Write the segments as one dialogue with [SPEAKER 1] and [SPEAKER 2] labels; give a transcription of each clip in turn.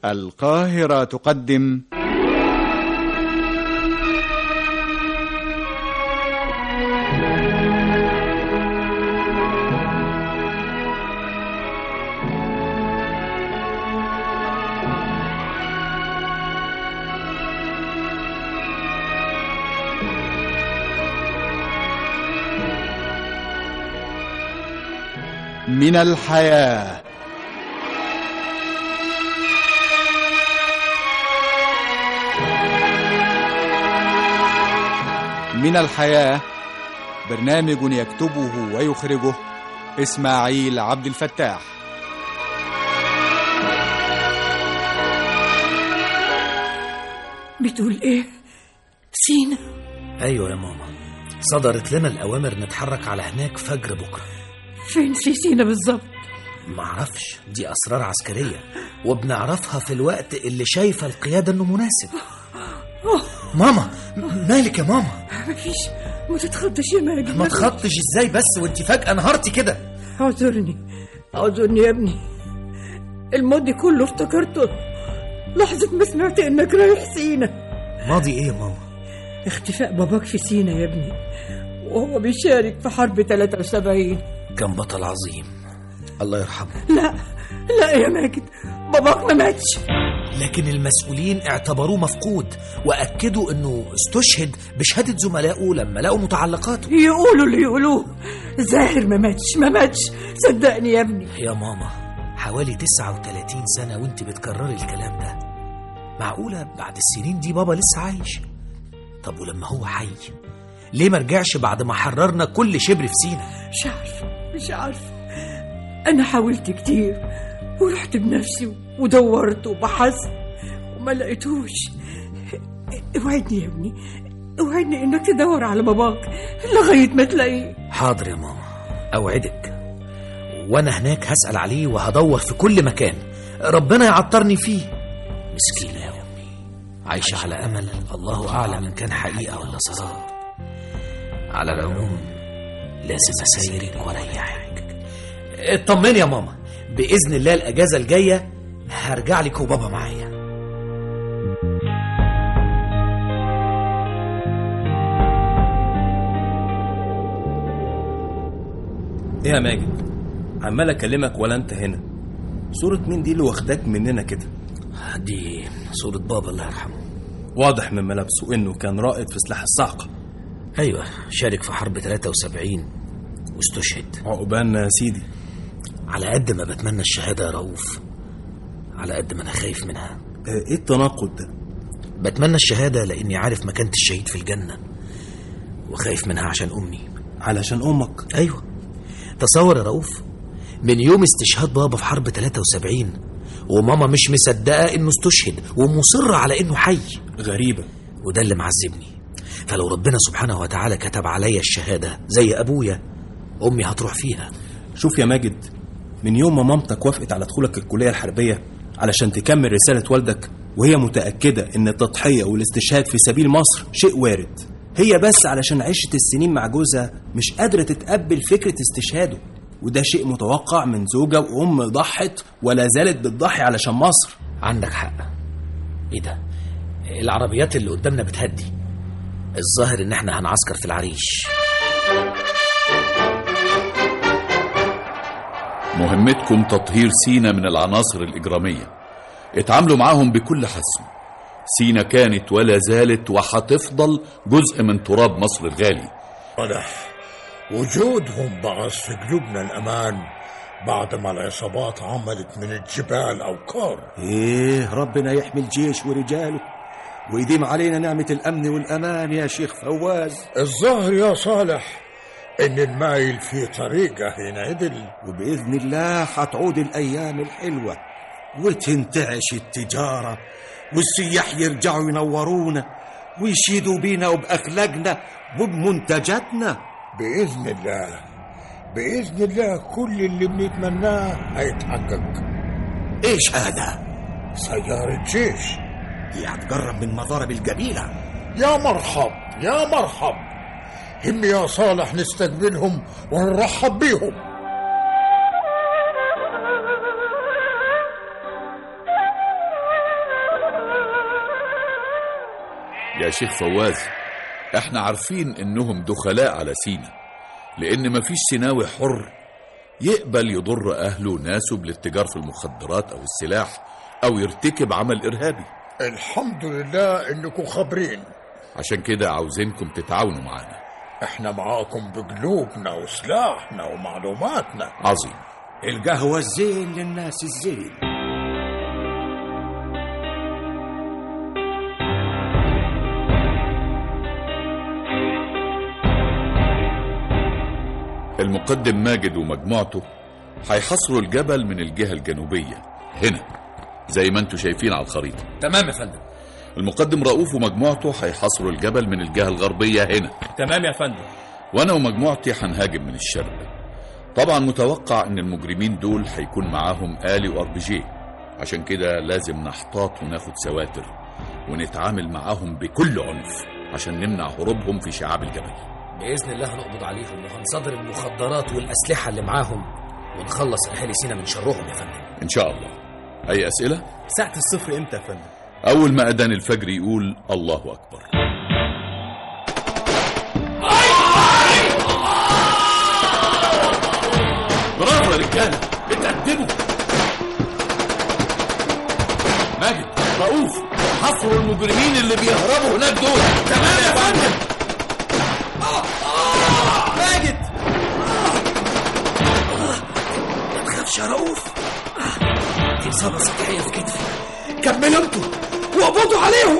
[SPEAKER 1] القاهرة تقدم من الحياه من الحياة برنامج يكتبه ويخرجه إسماعيل عبد الفتاح
[SPEAKER 2] بتقول ايه سينا
[SPEAKER 3] ايوه يا ماما صدرت لنا الاوامر نتحرك على هناك فجر بكره
[SPEAKER 2] فين في سينا بالظبط
[SPEAKER 3] معرفش دي اسرار عسكريه وبنعرفها في الوقت اللي شايفه القياده انه مناسب ماما مالك يا ماما
[SPEAKER 2] مفيش ما تتخضش يا ماجد
[SPEAKER 3] ما تخطش ازاي بس وانت فجاه انهارتي كده
[SPEAKER 2] اعذرني اعذرني يا ابني الماضي كله افتكرته لحظة ما سمعت انك رايح سينا
[SPEAKER 3] ماضي ايه يا ماما
[SPEAKER 2] اختفاء باباك في سينا يا ابني وهو بيشارك في حرب 73
[SPEAKER 3] كان بطل عظيم الله يرحمه
[SPEAKER 2] لا لا يا ماجد باباك ما ماتش
[SPEAKER 3] لكن المسؤولين اعتبروه مفقود واكدوا انه استشهد بشهاده زملائه لما لقوا متعلقاته
[SPEAKER 2] يقولوا اللي يقولوه زاهر ما ماتش ما ماتش صدقني يا ابني
[SPEAKER 3] يا ماما حوالي 39 سنه وانت بتكرري الكلام ده معقوله بعد السنين دي بابا لسه عايش طب ولما هو حي ليه ما رجعش بعد ما حررنا كل شبر في سينا
[SPEAKER 2] مش عارفة مش عارفة أنا حاولت كتير ورحت بنفسي ودورت وبحثت وما لقيتوش اوعدني يا ابني اوعدني انك تدور على باباك لغاية ما تلاقيه
[SPEAKER 3] حاضر يا ماما اوعدك وانا هناك هسال عليه وهدور في كل مكان ربنا يعطرني فيه مسكينه يا امي عايشه على امل الله اعلم ان كان حقيقه ولا سراب على العموم لازم اسايرك واريحك اطمني يا ماما باذن الله الاجازه الجايه هرجع لك وبابا معايا
[SPEAKER 4] ايه يا ماجد عمال اكلمك ولا انت هنا صورة مين دي اللي واخداك مننا كده
[SPEAKER 3] دي صوره بابا الله يرحمه
[SPEAKER 4] واضح من ملابسه انه كان رائد في سلاح الصعقة
[SPEAKER 3] ايوه شارك في حرب 73 واستشهد
[SPEAKER 4] عقبالنا يا سيدي
[SPEAKER 3] على قد ما بتمنى الشهاده يا رؤوف على قد ما انا خايف منها
[SPEAKER 4] آه، ايه التناقض ده
[SPEAKER 3] بتمنى الشهاده لاني عارف مكانة الشهيد في الجنه وخايف منها عشان امي
[SPEAKER 4] علشان امك
[SPEAKER 3] ايوه تصور يا رؤوف من يوم استشهاد بابا في حرب 73 وماما مش مصدقه انه استشهد ومصره على انه حي
[SPEAKER 4] غريبة
[SPEAKER 3] وده اللي معذبني فلو ربنا سبحانه وتعالى كتب عليا الشهاده زي ابويا امي هتروح فيها
[SPEAKER 4] شوف يا ماجد من يوم ما مامتك وافقت على دخولك الكلية الحربية علشان تكمل رسالة والدك وهي متأكدة إن التضحية والاستشهاد في سبيل مصر شيء وارد هي بس علشان عشت السنين مع جوزها مش قادرة تتقبل فكرة استشهاده وده شيء متوقع من زوجة وأم ضحت ولا زالت بتضحي علشان مصر
[SPEAKER 3] عندك حق ايه ده العربيات اللي قدامنا بتهدي الظاهر ان احنا هنعسكر في العريش
[SPEAKER 5] مهمتكم تطهير سينا من العناصر الإجرامية اتعاملوا معاهم بكل حسم سينا كانت ولا زالت وهتفضل جزء من تراب مصر الغالي
[SPEAKER 6] صالح وجودهم بعث في قلوبنا الأمان بعد ما العصابات عملت من الجبال أوكار
[SPEAKER 7] ايه ربنا يحمي الجيش ورجاله ويديم علينا نعمة الأمن والأمان يا شيخ فواز
[SPEAKER 6] الظاهر يا صالح إن المايل في طريقه ينعدل
[SPEAKER 7] وبإذن الله هتعود الأيام الحلوة وتنتعش التجارة والسياح يرجعوا ينورونا ويشيدوا بينا وبأخلاقنا وبمنتجاتنا
[SPEAKER 6] بإذن الله بإذن الله كل اللي بنتمناه هيتحقق
[SPEAKER 7] إيش هذا؟
[SPEAKER 6] سيارة جيش
[SPEAKER 7] دي هتقرب من مضارب القبيلة
[SPEAKER 6] يا مرحب يا مرحب هم يا صالح نستقبلهم ونرحب بيهم
[SPEAKER 5] يا شيخ فواز احنا عارفين انهم دخلاء على سينا لان مفيش سيناوي حر يقبل يضر اهله وناسه بالاتجار في المخدرات او السلاح او يرتكب عمل ارهابي
[SPEAKER 6] الحمد لله انكم خابرين
[SPEAKER 5] عشان كده عاوزينكم تتعاونوا معانا
[SPEAKER 6] احنا معاكم بقلوبنا وسلاحنا ومعلوماتنا
[SPEAKER 5] عظيم
[SPEAKER 7] القهوة الزين للناس الزين
[SPEAKER 5] المقدم ماجد ومجموعته هيحصروا الجبل من الجهة الجنوبية هنا زي ما انتم شايفين على الخريطة
[SPEAKER 3] تمام يا فندم
[SPEAKER 5] المقدم رؤوف ومجموعته هيحصروا الجبل من الجهة الغربية هنا
[SPEAKER 8] تمام يا فندم
[SPEAKER 5] وانا ومجموعتي هنهاجم من الشرق طبعا متوقع ان المجرمين دول هيكون معاهم آلي وار بي جي عشان كده لازم نحتاط وناخد سواتر ونتعامل معاهم بكل عنف عشان نمنع هروبهم في شعاب الجبل
[SPEAKER 3] باذن الله هنقبض عليهم وهنصادر المخدرات والاسلحه اللي معاهم ونخلص اهالي سينا من شرهم يا فندم
[SPEAKER 5] ان شاء الله اي اسئله
[SPEAKER 4] ساعة الصفر امتى يا فندم
[SPEAKER 5] اول ما اذان الفجر يقول الله اكبر برافو يا رجاله اتقدموا ماجد رؤوف حصروا المجرمين اللي بيهربوا هناك دول تمام يا فندم
[SPEAKER 3] ماجد ما تخافش يا رؤوف في اصابه سطحيه في كتفي كملوا انتوا واقبضوا عليهم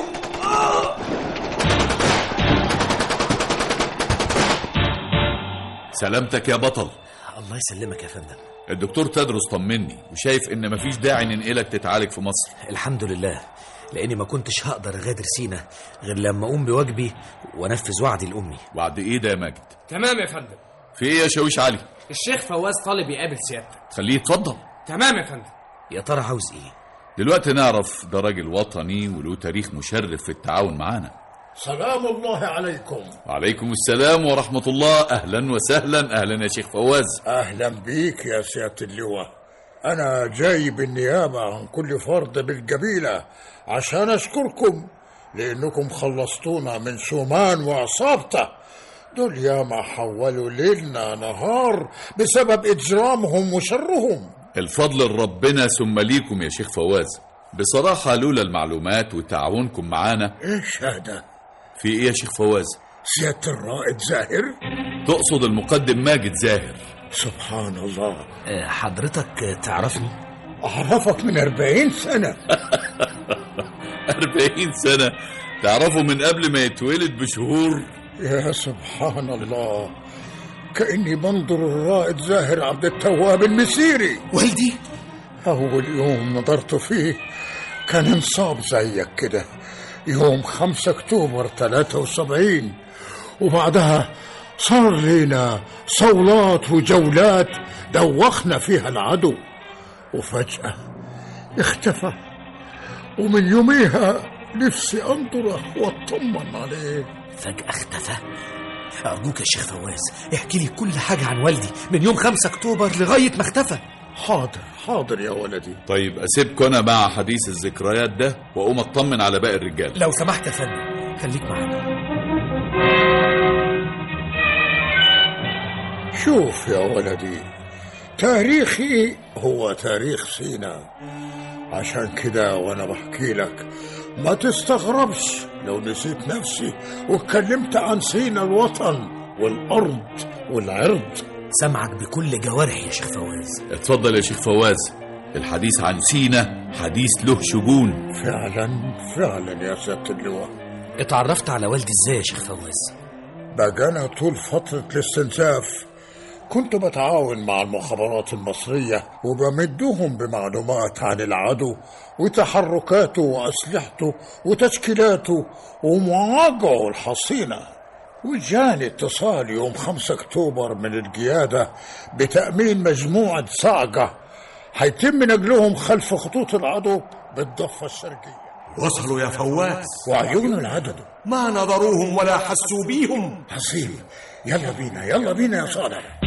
[SPEAKER 5] سلامتك يا بطل
[SPEAKER 3] الله يسلمك يا فندم
[SPEAKER 5] الدكتور تدرس طمني وشايف ان مفيش داعي ننقلك تتعالج في مصر
[SPEAKER 3] الحمد لله لاني ما كنتش هقدر اغادر سينا غير لما اقوم بواجبي وانفذ وعدي لامي
[SPEAKER 5] وعد ايه ده يا ماجد
[SPEAKER 8] تمام يا فندم
[SPEAKER 5] في ايه يا شاويش علي
[SPEAKER 8] الشيخ فواز طالب يقابل سيادتك
[SPEAKER 5] خليه يتفضل
[SPEAKER 8] تمام يا فندم
[SPEAKER 3] يا ترى عاوز ايه
[SPEAKER 5] دلوقتي نعرف ده راجل وطني وله تاريخ مشرف في التعاون معانا
[SPEAKER 6] سلام الله عليكم
[SPEAKER 5] وعليكم السلام ورحمة الله أهلا وسهلا أهلا يا شيخ فواز
[SPEAKER 6] اهلا بيك يا سيادة اللواء انا جاي بالنيابة عن كل فرد بالقبيلة عشان اشكركم لانكم خلصتونا من سومان وعصابته دول ياما حولوا ليلنا نهار بسبب اجرامهم وشرهم
[SPEAKER 5] الفضل لربنا ثم ليكم يا شيخ فواز بصراحة لولا المعلومات وتعاونكم معانا
[SPEAKER 6] ايش هذا
[SPEAKER 5] في ايه يا شيخ فواز
[SPEAKER 6] سيادة الرائد زاهر
[SPEAKER 5] تقصد المقدم ماجد زاهر
[SPEAKER 6] سبحان الله
[SPEAKER 3] آه، حضرتك آه، تعرفني
[SPEAKER 6] أعرفك من أربعين سنة
[SPEAKER 5] أربعين سنة تعرفه من قبل ما يتولد بشهور
[SPEAKER 6] يا سبحان الله كأني بنظر الرائد زاهر عبد التواب المسيري
[SPEAKER 3] والدي
[SPEAKER 6] أول يوم نظرت فيه كان انصاب زيك كده يوم خمسة أكتوبر 73 وبعدها صار لينا صولات وجولات دوخنا فيها العدو وفجأة اختفى ومن يوميها نفسي أنظره واطمن عليه
[SPEAKER 3] فجأة اختفى أرجوك يا شيخ فواز احكي لي كل حاجة عن والدي من يوم 5 أكتوبر لغاية ما اختفى
[SPEAKER 6] حاضر حاضر يا ولدي
[SPEAKER 5] طيب أسيبكم أنا مع حديث الذكريات ده وأقوم أطمن على باقي الرجال
[SPEAKER 3] لو سمحت يا فندم خليك معانا
[SPEAKER 6] شوف يا ولدي تاريخي هو تاريخ سينا عشان كده وانا بحكي لك ما تستغربش لو نسيت نفسي واتكلمت عن سينا الوطن والارض والعرض
[SPEAKER 3] سامعك بكل جوارحي يا شيخ فواز
[SPEAKER 5] اتفضل يا شيخ فواز الحديث عن سينا حديث له شجون
[SPEAKER 6] فعلا فعلا يا سيادة اللواء
[SPEAKER 3] اتعرفت على والدي ازاي يا شيخ فواز
[SPEAKER 6] بقانا طول فترة الاستنزاف كنت بتعاون مع المخابرات المصرية وبمدهم بمعلومات عن العدو وتحركاته وأسلحته وتشكيلاته ومواقعه الحصينة وجاني اتصال يوم 5 أكتوبر من القيادة بتأمين مجموعة صعقة هيتم نقلهم خلف خطوط العدو بالضفة الشرقية
[SPEAKER 7] وصلوا يا فواز
[SPEAKER 6] وعيون العدد
[SPEAKER 7] ما نظروهم ولا حسوا بيهم
[SPEAKER 6] حصيل يلا بينا يلا بينا يا صالح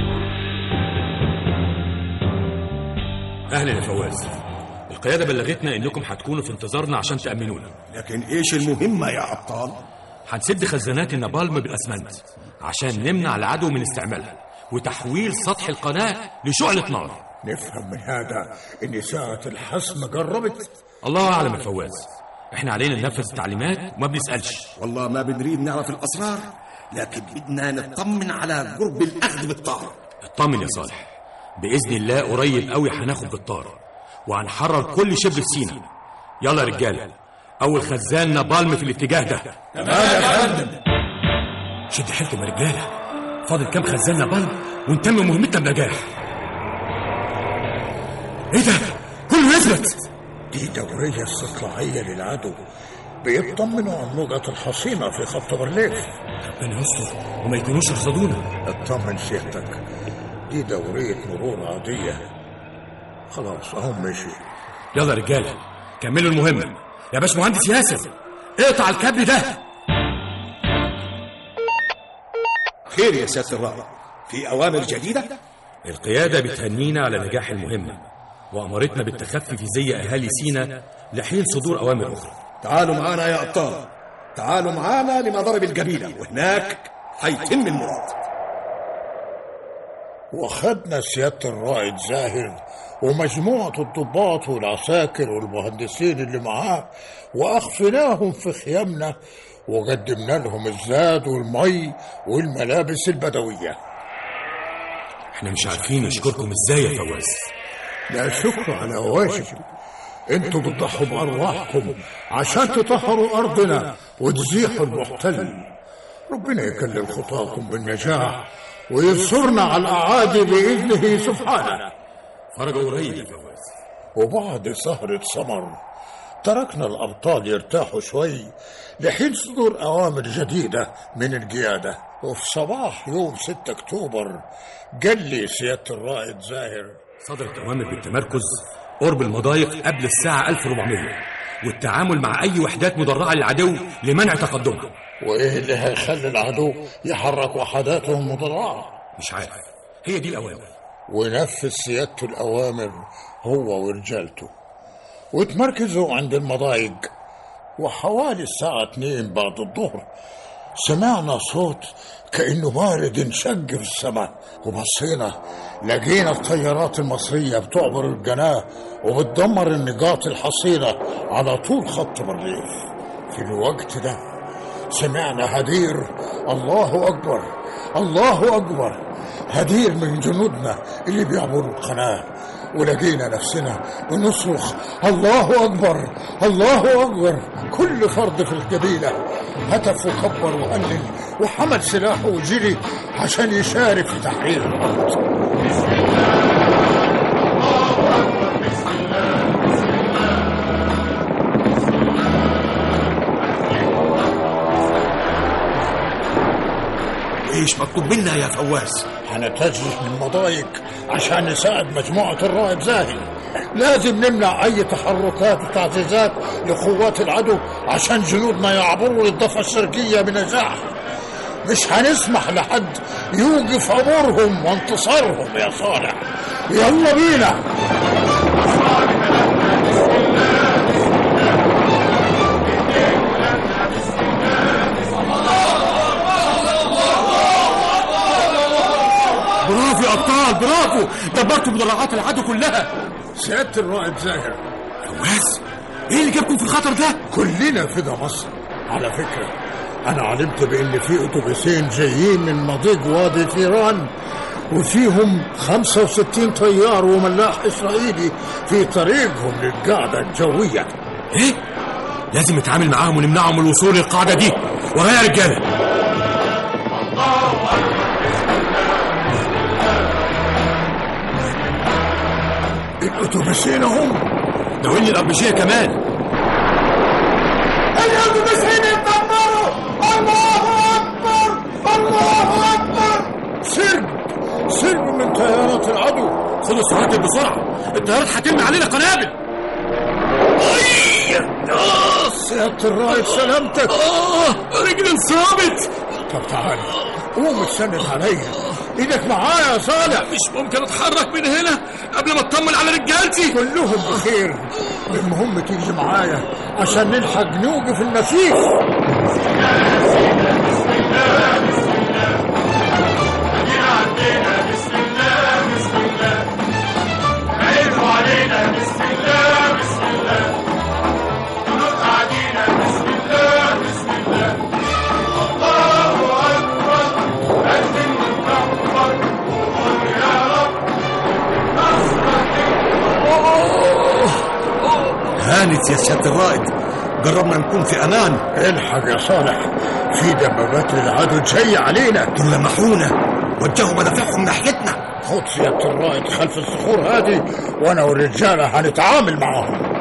[SPEAKER 9] اهلا يا فواز القياده بلغتنا انكم هتكونوا في انتظارنا عشان تامنونا
[SPEAKER 7] لكن ايش المهمة يا أبطال
[SPEAKER 9] هنسد خزانات النابالم بالاسمنت عشان نمنع العدو من استعمالها وتحويل سطح القناه لشعله نار
[SPEAKER 6] نفهم من هذا ان ساعة الحسم قربت
[SPEAKER 9] الله اعلم يا فواز احنا علينا ننفذ التعليمات وما بنسالش
[SPEAKER 7] والله ما بنريد نعرف الأسرار لكن بدنا نطمن على قرب الأخذ بالطار
[SPEAKER 9] اطمن يا صالح باذن الله قريب قوي هناخد بالطار وهنحرر كل شبر سينا يلا يا رجاله اول خزان نابالم في الاتجاه ده شد حيلكم يا رجاله فاضل كام خزان نابالم ونتمم مهمتنا بنجاح ايه ده كله يثبت
[SPEAKER 6] دي دورية استطلاعية للعدو بيطمنوا عن نقط الحصينة في خط برليف
[SPEAKER 9] ربنا يستر وما يكونوش رصدونا
[SPEAKER 6] اطمن سيادتك دي دورية مرور عادية خلاص اهو مشي
[SPEAKER 9] يلا يا رجاله كملوا المهمه يا باشمهندس ياسر اقطع الكابل ده
[SPEAKER 7] خير يا سيادة الرائد في أوامر جديدة
[SPEAKER 9] القيادة بتهنينا على نجاح المهمة وأمرتنا بالتخفي في زي أهالي سينا لحين صدور أوامر أخرى
[SPEAKER 7] تعالوا معانا يا أبطال تعالوا معانا لمضارب القبيلة وهناك حيتم المراد
[SPEAKER 6] واخدنا سيادة الرائد زاهر ومجموعة الضباط والعساكر والمهندسين اللي معاه وأخفيناهم في خيامنا وقدمنا لهم الزاد والمي والملابس البدوية
[SPEAKER 9] احنا مش عارفين نشكركم ازاي يا فواز
[SPEAKER 6] لا شكر على واجب انتوا بتضحوا بأرواحكم عشان تطهروا أرضنا وتزيحوا المحتل ربنا يكلل خطاكم بالنجاح وينصرنا على الأعادي بإذنه سبحانه
[SPEAKER 9] فرجوا قريب يا فواز
[SPEAKER 6] وبعد سهرة سمر تركنا الأبطال يرتاحوا شوي لحين صدور أوامر جديدة من القيادة وفي صباح يوم 6 أكتوبر قال لي سيادة الرائد زاهر
[SPEAKER 9] صدرت أوامر بالتمركز قرب المضايق قبل الساعة 1400 والتعامل مع أي وحدات مدرعة للعدو لمنع تقدمها
[SPEAKER 6] وإيه اللي هيخلي العدو يحرك وحداته المدرعة
[SPEAKER 9] مش عارف هي دي الأوامر
[SPEAKER 6] ونفذ سيادته الأوامر هو ورجالته وتمركزوا عند المضايق وحوالي الساعة اتنين بعد الظهر سمعنا صوت كأنه بارد انشق في السماء وبصينا لقينا الطيارات المصرية بتعبر القناة وبتدمر النقاط الحصينة على طول خط الريف في الوقت ده سمعنا هدير الله أكبر الله أكبر هدير من جنودنا اللي بيعبروا القناة ولقينا نفسنا بنصرخ الله أكبر الله أكبر كل فرد في القبيلة هتف وكبر وهلل وحمل سلاحه وجري عشان يشارك في تحرير الأرض
[SPEAKER 7] ايش مطلوب منا يا فواز
[SPEAKER 6] هنتجه من مضايق عشان نساعد مجموعة الرائد زاهي لازم نمنع أي تحركات وتعزيزات لقوات العدو عشان جنودنا يعبروا للضفة الشرقية بنجاح مش هنسمح لحد يوقف عبورهم وانتصارهم يا صالح يلا بينا
[SPEAKER 9] برافو يا أبطال برافو دبرتوا مدرعات العدو كلها
[SPEAKER 6] سيادة الرائد زاهر
[SPEAKER 9] فواز ايه اللي جابكم في الخطر ده
[SPEAKER 6] كلنا فدا مصر على فكرة أنا علمت بإن في أتوبيسين جايين من مضيق وادي تيران وفيهم 65 طيار وملاح إسرائيلي في طريقهم للقاعدة الجوية
[SPEAKER 9] ايه لازم نتعامل معاهم ونمنعهم من الوصول للقاعدة دي ورايا يا رجالة
[SPEAKER 6] الأتوبيسين هم
[SPEAKER 9] ناويين الأربجية كمان
[SPEAKER 6] الأتوبيسين اتدمروا الله أكبر الله أكبر سرب سرب من طيارات العدو
[SPEAKER 9] خدوا السراتب بسرعة الطيارات هترمي علينا قنابل
[SPEAKER 6] آه سيادة الرائد سلامتك
[SPEAKER 9] آه رجلي انصابت
[SPEAKER 6] طب تعال قوم اتسند عليا ايدك معايا يا صالح
[SPEAKER 9] مش ممكن اتحرك من هنا قبل ما اطمن على رجالتي
[SPEAKER 6] كلهم بخير المهم تيجي معايا عشان نلحق نوقف النسيج
[SPEAKER 7] هانت يا سيادة الرائد قربنا نكون في أمان
[SPEAKER 6] الحق يا صالح في دبابات للعدو جاي علينا
[SPEAKER 7] دول لمحونا وجهوا مدافعهم ناحيتنا
[SPEAKER 6] خد سيادة الرائد خلف الصخور هذه وانا والرجالة هنتعامل معاهم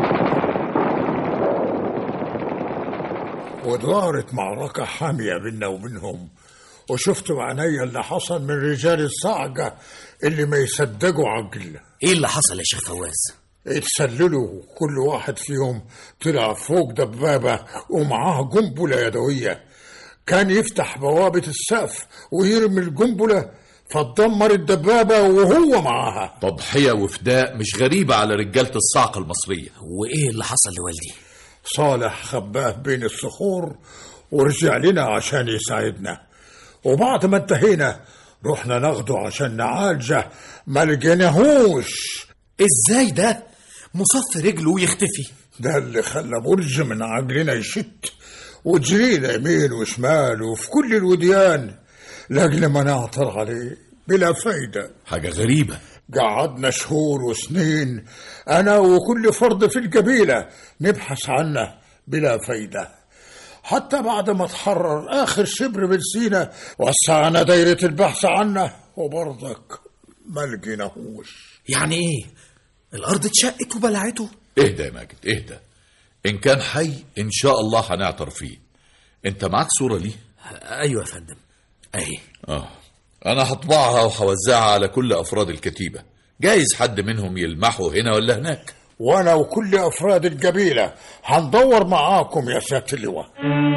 [SPEAKER 6] ودارت معركة حامية بينا وبينهم وشفت بعيني اللي حصل من رجال الصعقة اللي ما يصدقوا عقل
[SPEAKER 3] ايه اللي حصل يا شيخ فواز
[SPEAKER 6] اتسللوا كل واحد فيهم طلع فوق دبابة ومعاه قنبلة يدوية كان يفتح بوابة السقف ويرمي القنبلة فتدمر الدبابة وهو معاها
[SPEAKER 5] تضحية وفداء مش غريبة على رجالة الصعقة المصرية
[SPEAKER 3] وايه اللي حصل لوالدي
[SPEAKER 6] صالح خباه بين الصخور ورجع لنا عشان يساعدنا وبعد ما انتهينا رحنا ناخده عشان نعالجه ما لقيناهوش
[SPEAKER 3] ازاي ده مصف رجله ويختفي
[SPEAKER 6] ده اللي خلى برج من عجلنا يشت وجرينا يمين وشمال وفي كل الوديان لاجل ما نعثر عليه بلا فايدة
[SPEAKER 5] حاجة غريبة
[SPEAKER 6] قعدنا شهور وسنين أنا وكل فرد في القبيلة نبحث عنه بلا فايدة حتى بعد ما تحرر آخر شبر من سينا وسعنا دايرة البحث عنه وبرضك ما لقيناهوش
[SPEAKER 3] يعني ايه الارض اتشقت وبلعته
[SPEAKER 5] اهدى يا ماجد اهدى ان كان حي ان شاء الله هنعتر فيه انت معاك صورة ليه
[SPEAKER 3] ايوه يا فندم اهي
[SPEAKER 5] اه انا هطبعها وهوزعها على كل افراد الكتيبة جايز حد منهم يلمحه هنا ولا هناك
[SPEAKER 6] وأنا وكل أفراد القبيلة هندور معاكم يا سيادة اللواء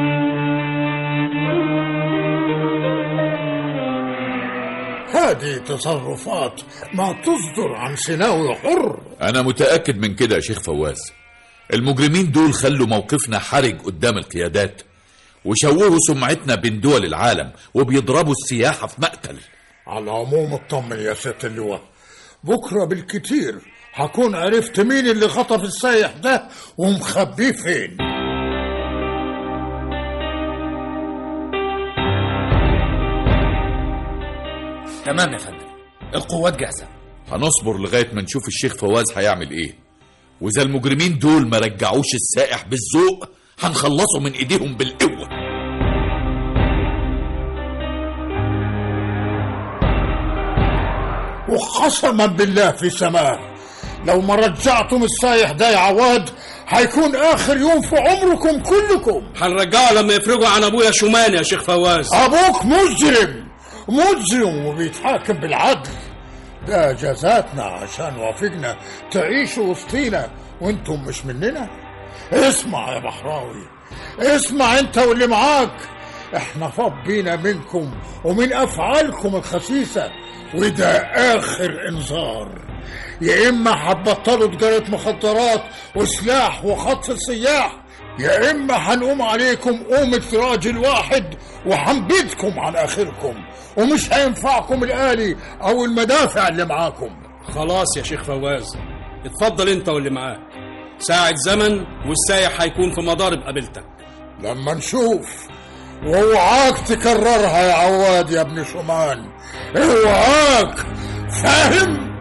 [SPEAKER 6] هذه تصرفات ما تصدر عن سيناوي حر
[SPEAKER 5] انا متأكد من كده يا شيخ فواز المجرمين دول خلوا موقفنا حرج قدام القيادات وشوهوا سمعتنا بين دول العالم وبيضربوا السياحة في مقتل
[SPEAKER 6] على العموم اطمن يا سيادة اللواء بكرة بالكتير هكون عرفت مين اللي خطف السايح ده ومخبيه فين
[SPEAKER 3] تمام يا فندم القوات جاهزه
[SPEAKER 5] هنصبر لغاية ما نشوف الشيخ فواز هيعمل ايه واذا المجرمين دول ما رجعوش السائح بالذوق هنخلصوا من ايديهم بالقوة
[SPEAKER 6] وقسما بالله في سماه لو ما رجعتم السايح ده يا عواد هيكون اخر يوم في عمركم كلكم
[SPEAKER 8] هنرجعه لما يفرجوا عن ابويا شومان يا شيخ فواز
[SPEAKER 6] ابوك مجرم مجرم وبيتحاكم بالعدل ده جزاتنا عشان وافقنا تعيشوا وسطينا وانتم مش مننا اسمع يا بحراوي اسمع انت واللي معاك احنا فاض بينا منكم ومن افعالكم الخسيسه وده اخر انذار يا اما هتبطلوا تجاره مخدرات وسلاح وخطف السياح يا اما هنقوم عليكم قومة راجل واحد وهنبيدكم على اخركم ومش هينفعكم الالي او المدافع اللي معاكم
[SPEAKER 8] خلاص يا شيخ فواز اتفضل انت واللي معاك ساعة زمن والسايح هيكون في مضارب قابلتك
[SPEAKER 6] لما نشوف واوعاك تكررها يا عواد يا ابن شومان اوعاك فاهم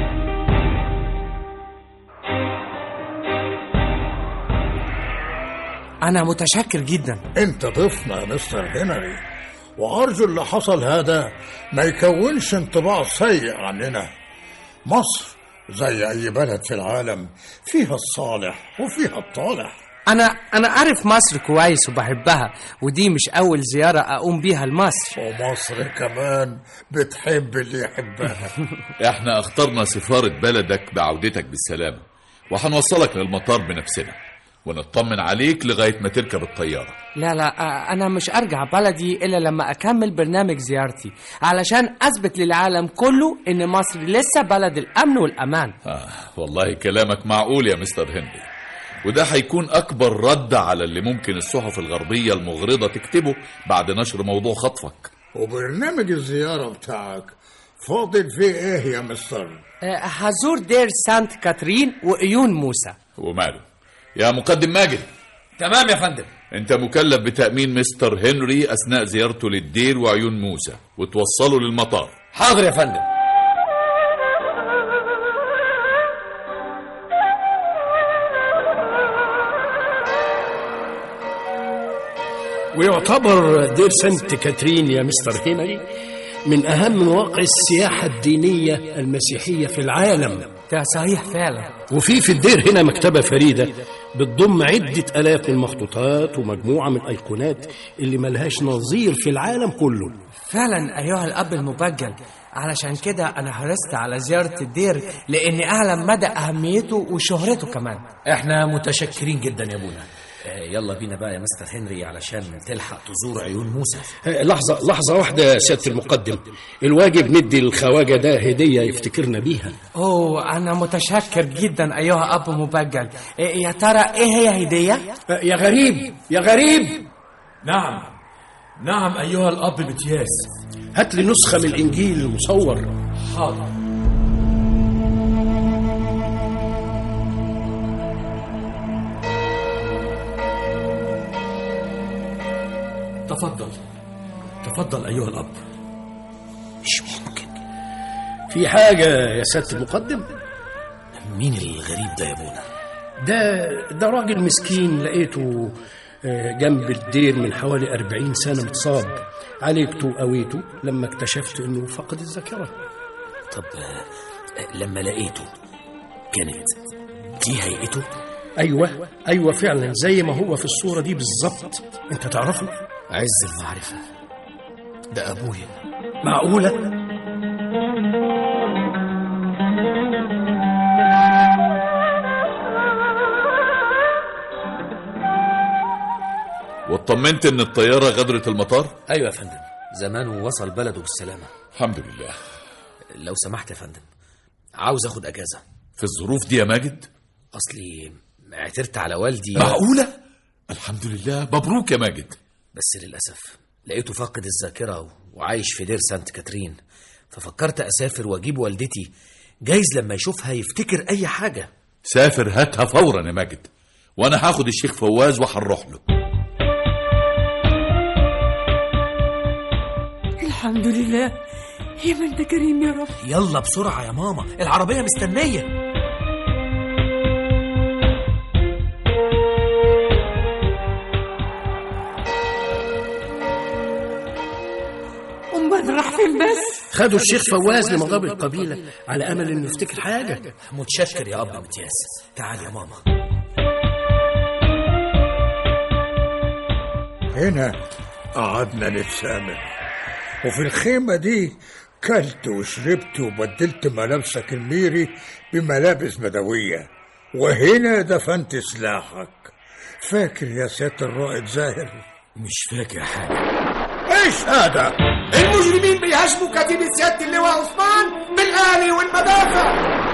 [SPEAKER 10] أنا متشكر جدا
[SPEAKER 6] انت ضيفنا يا مستر هنري وارجو اللي حصل هذا ما يكونش انطباع سيء عننا مصر زي اي بلد في العالم فيها الصالح وفيها الطالح
[SPEAKER 10] أنا أنا أعرف مصر كويس وبحبها ودي مش أول زيارة أقوم بيها لمصر
[SPEAKER 6] ومصر كمان بتحب اللي يحبها
[SPEAKER 5] احنا اخترنا سفارة بلدك بعودتك بالسلامة وهنوصلك للمطار بنفسنا ونطمن عليك لغاية ما تركب الطيارة
[SPEAKER 10] لا لا آه، أنا مش أرجع بلدي إلا لما أكمل برنامج زيارتي علشان أثبت للعالم كله إن مصر لسه بلد الأمن والأمان
[SPEAKER 5] آه والله كلامك معقول يا مستر هنري وده هيكون أكبر رد على اللي ممكن الصحف الغربية المغرضة تكتبه بعد نشر موضوع خطفك
[SPEAKER 6] وبرنامج الزيارة بتاعك فاضل فيه ايه يا مستر
[SPEAKER 10] آه، هزور دير سانت كاترين وعيون موسى
[SPEAKER 5] وماله يا مقدم ماجد
[SPEAKER 3] تمام يا فندم
[SPEAKER 5] انت مكلف بتأمين مستر هنري أثناء زيارته للدير وعيون موسى وتوصله للمطار
[SPEAKER 3] حاضر يا فندم
[SPEAKER 11] ويعتبر دير سانت كاترين يا مستر هنري من أهم مواقع السياحة الدينية المسيحية في العالم
[SPEAKER 10] ده صحيح فعلا
[SPEAKER 11] وفي في الدير هنا مكتبة فريدة بتضم عدة آلاف من المخطوطات ومجموعة من الأيقونات اللي ملهاش نظير في العالم كله
[SPEAKER 10] فعلا أيها الأب المبجل علشان كده أنا حرصت على زيارة الدير لأني أعلم مدى أهميته وشهرته كمان
[SPEAKER 3] احنا متشكرين جدا يا ابونا آه، يلا بينا بقى يا مستر هنري علشان تلحق تزور عيون موسى
[SPEAKER 11] آه، لحظة لحظة واحدة يا سيادة المقدم الواجب ندي الخواجة ده هدية يفتكرنا بيها
[SPEAKER 10] أوه أنا متشكر جدا أيها أب مبجل إيه يا ترى إيه هي هدية؟
[SPEAKER 11] آه، يا غريب يا غريب
[SPEAKER 9] نعم نعم أيها الأب متياس
[SPEAKER 11] هات لي نسخة من الإنجيل المصور
[SPEAKER 9] حاضر تفضل تفضل أيها الأب
[SPEAKER 3] مش ممكن
[SPEAKER 11] في حاجة يا سيادة المقدم
[SPEAKER 3] مين الغريب ده يا ابونا
[SPEAKER 11] ده ده راجل مسكين لقيته آه، جنب الدير من حوالي أربعين سنة متصاب عالجته وقويته لما اكتشفت انه فقد الذاكرة
[SPEAKER 3] طب آه، لما لقيته كانت دي هيئته
[SPEAKER 11] ايوه ايوه فعلا زي ما هو في الصورة دي بالظبط انت تعرفه
[SPEAKER 3] عز المعرفة ده أبويا
[SPEAKER 11] معقولة
[SPEAKER 5] واطمنت ان الطيارة غادرت المطار
[SPEAKER 3] أيوة يا فندم زمانه وصل بلده بالسلامة
[SPEAKER 5] الحمد لله
[SPEAKER 3] لو سمحت يا فندم عاوز أخد أجازة
[SPEAKER 5] في الظروف دي يا ماجد
[SPEAKER 3] أصلي اعترت على والدي
[SPEAKER 5] معقولة الحمد لله مبروك يا ماجد
[SPEAKER 3] بس للأسف لقيته فاقد الذاكرة وعايش في دير سانت كاترين ففكرت أسافر وأجيب والدتي جايز لما يشوفها يفتكر أي حاجة
[SPEAKER 5] سافر هاتها فورا يا ماجد وانا هاخد الشيخ فواز وهنروح له
[SPEAKER 2] الحمد لله يا من انت كريم يا رب
[SPEAKER 3] يلا بسرعة يا ماما العربية مستنية
[SPEAKER 2] امال راح فين بس
[SPEAKER 11] خدوا الشيخ فواز لمغاب القبيلة على أمل إنه يفتكر حاجة
[SPEAKER 3] متشكر يا أب متياس تعال يا ماما
[SPEAKER 6] هنا قعدنا نتسامح وفي الخيمة دي كلت وشربت وبدلت ملابسك الميري بملابس بدوية وهنا دفنت سلاحك فاكر يا سيادة الرائد زاهر
[SPEAKER 9] مش فاكر حاجة
[SPEAKER 6] ايش هذا
[SPEAKER 12] المجرمين بيهاجموا كتيبة سيادة اللواء عثمان بالآلي والمدافع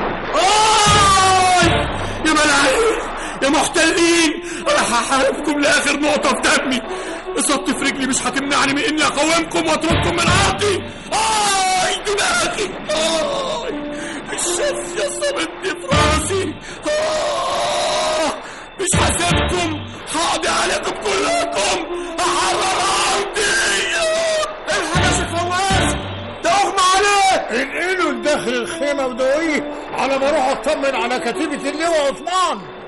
[SPEAKER 9] آي يا ملاعين يا محتلين انا هحاربكم لاخر نقطة في دمي اصابتي في رجلي مش هتمنعني من اني اقاومكم واترككم من عرضي اي دماغي اي الشمس صابتني في راسي آه مش هسيبكم هقضي عليكم كلكم هحرر ارضي
[SPEAKER 12] الحق يا شيخ فواز ده اغمى عليه
[SPEAKER 6] انقلوا لداخل الخيمة ودويه على ما اروح اطمن على كتيبة اللواء عثمان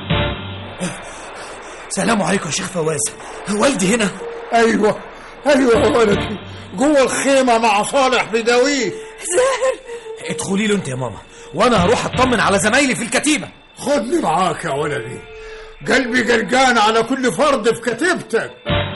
[SPEAKER 3] سلام عليكم يا شيخ فواز والدي هنا
[SPEAKER 6] ايوه ايوه يا ولدي جوه الخيمة مع صالح بدويه
[SPEAKER 3] ادخلي له انت يا ماما وانا هروح اطمن على زمايلي في الكتيبة
[SPEAKER 6] خدني معاك يا ولدي قلبي جرجان على كل فرد في كتيبتك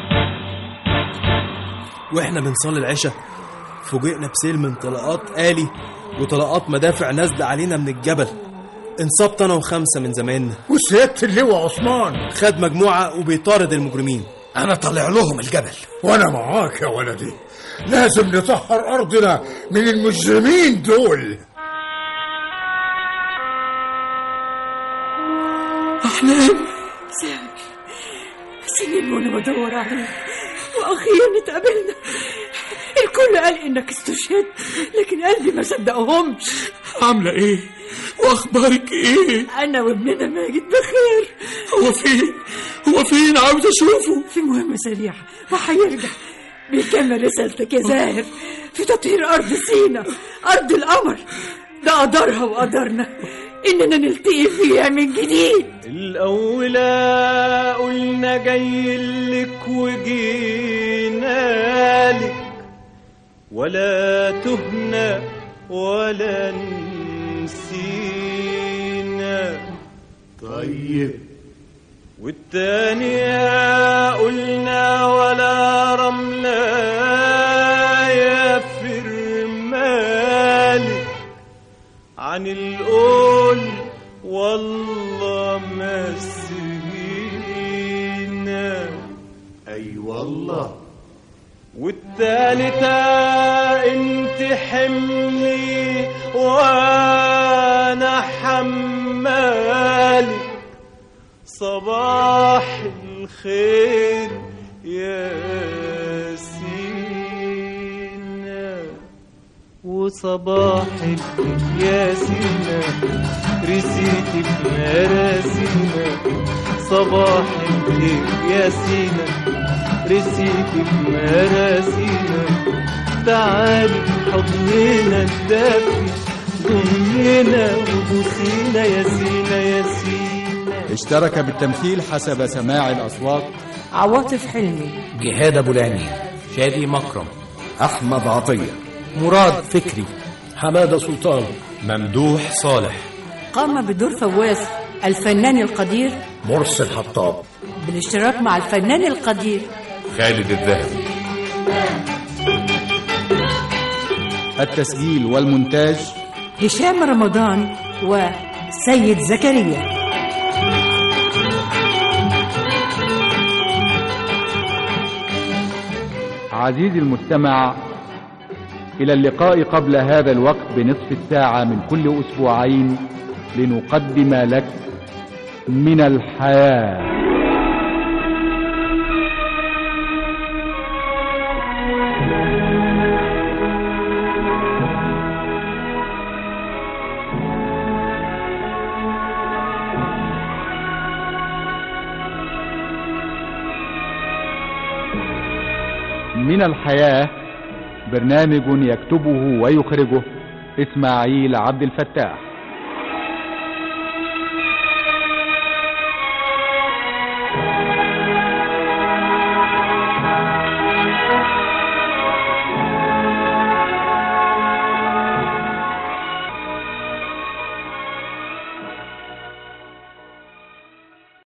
[SPEAKER 4] واحنا بنصلي العشاء فوجئنا بسيل من طلقات آلي وطلقات مدافع نازلة علينا من الجبل انصبت انا وخمسة من زمايلنا
[SPEAKER 6] وسيادة اللواء عثمان
[SPEAKER 4] خد مجموعة وبيطارد المجرمين
[SPEAKER 3] انا طالع لهم الجبل
[SPEAKER 6] وانا معاك يا ولدي لازم نطهر ارضنا من المجرمين دول
[SPEAKER 2] احنا
[SPEAKER 8] منين
[SPEAKER 2] سامي سنين وانا بدور عليك واخيرا اتقابلنا الكل قال انك استشهدت لكن قلبي ما صدقهمش
[SPEAKER 9] عاملة ايه واخبارك ايه
[SPEAKER 2] انا وابننا ماجد بخير
[SPEAKER 9] هو فين هو فين عاوز اشوفه
[SPEAKER 2] في مهمة سريعة وهيرجع بيكمل رسالتك يا زاهر في تطهير أرض سينا أرض القمر ده قدرها وقدرنا إننا نلتقي فيها من جديد
[SPEAKER 13] الأولى قلنا جاي لك وجينا لك ولا تهنا ولا نسينا طيب والتانية قلنا ولا رملة يا فرمالك عن القول والله ما سهينا اي والله والتالتة انت حملي وانا حمالك صباح الخير يا سينا وصباح الخير يا سينا رسيتك مراسينا صباح الخير يا سينا رسيتك مراسينا تعالي حضننا الدافي ضمنا وبوسينا يا سينا يا سينا
[SPEAKER 1] اشترك بالتمثيل حسب سماع الأصوات
[SPEAKER 2] عواطف حلمي
[SPEAKER 3] جهاد أبو العينين شادي مكرم
[SPEAKER 7] أحمد عطية
[SPEAKER 3] مراد فكري
[SPEAKER 11] حمادة سلطان
[SPEAKER 3] ممدوح صالح
[SPEAKER 2] قام بدور فواز الفنان القدير
[SPEAKER 7] مرسل حطاب
[SPEAKER 2] بالاشتراك مع الفنان القدير
[SPEAKER 5] خالد الذهبي
[SPEAKER 1] التسجيل والمونتاج
[SPEAKER 2] هشام رمضان وسيد زكريا
[SPEAKER 1] عزيزي المستمع إلى اللقاء قبل هذا الوقت بنصف الساعة من كل أسبوعين لنقدم لك من الحياة من الحياة برنامج يكتبه ويخرجه إسماعيل عبد الفتاح